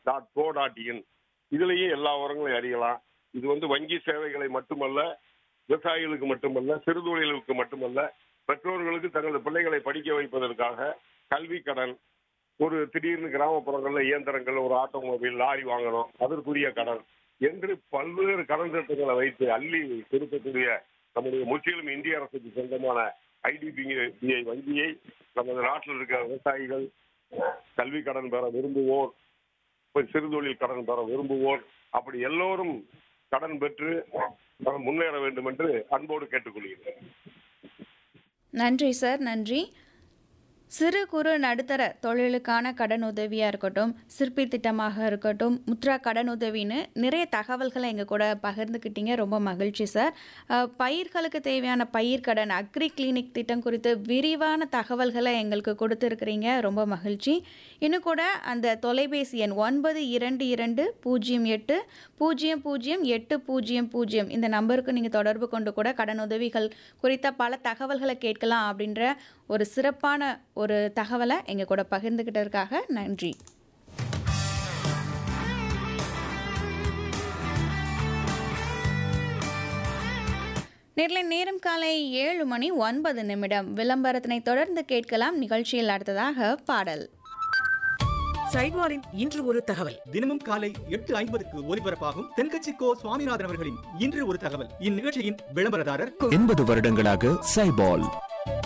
dot co dot in இதுலயே எல்லா விவரங்களையும் அறியலாம் இது வந்து வங்கி சேவைகளை மட்டுமல்ல விவசாயிகளுக்கு மட்டுமல்ல சிறுதொழிலுக்கு மட்டுமல்ல பெற்றோர்களுக்கு தங்களது பிள்ளைகளை படிக்க வைப்பதற்காக கல்வி கடன் ஒரு திடீர்னு கிராமப்புறங்கள்ல இயந்திரங்கள் ஒரு ஆட்டோமொபைல் லாரி வாங்கணும் அதற்குரிய கடன் என்று பல்வேறு கடன் திட்டங்களை வைத்து அள்ளி கொடுக்கக்கூடிய நம்முடைய முற்றிலும் இந்திய அரசுக்கு சொந்தமான ஐடிபிஐ வங்கியை நமது நாட்டில் இருக்கிற விவசாயிகள் கல்வி கடன் பெற விரும்புவோர் இப்ப சிறுதொழில் கடன் பெற விரும்புவோர் அப்படி எல்லோரும் கடன் பெற்று நாம் முன்னேற வேண்டும் என்று அன்போடு கேட்டுக்கொள்கிறேன் நன்றி சார் நன்றி சிறு குறு நடுத்தர தொழிலுக்கான கடன் உதவியாக இருக்கட்டும் சிற்பி திட்டமாக இருக்கட்டும் முத்ரா கடன் உதவின்னு நிறைய தகவல்களை எங்கள் கூட பகிர்ந்துக்கிட்டீங்க ரொம்ப மகிழ்ச்சி சார் அஹ், பயிர்களுக்கு தேவையான பயிர் கடன் அக்ரி கிளினிக் திட்டம் குறித்து விரிவான தகவல்களை எங்களுக்கு கொடுத்துருக்கிறீங்க ரொம்ப மகிழ்ச்சி இன்னும் கூட அந்த தொலைபேசி எண் ஒன்பது இரண்டு இரண்டு பூஜ்ஜியம் எட்டு பூஜ்ஜியம் பூஜ்ஜியம் எட்டு பூஜ்ஜியம் பூஜ்ஜியம் இந்த நம்பருக்கு நீங்கள் தொடர்பு கொண்டு கூட கடன் உதவிகள் குறித்த பல தகவல்களை கேட்கலாம் அப்படின்ற ஒரு சிறப்பான ஒரு தகவலை எங்கள் கூட பகிர்ந்துக்கிட்டதுக்காக நன்றி நேரில் நேரம் காலை ஏழு மணி ஒன்பது நிமிடம் விளம்பரத்தினை தொடர்ந்து கேட்கலாம் நிகழ்ச்சியில் அடுத்ததாக பாடல் சைட்வாரின் இன்று ஒரு தகவல் தினமும் காலை எட்டு ஐம்பதுக்கு ஒலிபரப்பாகும் தென்கட்சி கோ சுவாமிநாதன் அவர்களின் இன்று ஒரு தகவல் இந்நிகழ்ச்சியின் விளம்பரதாரர் எண்பது வருடங்களாக சைபால்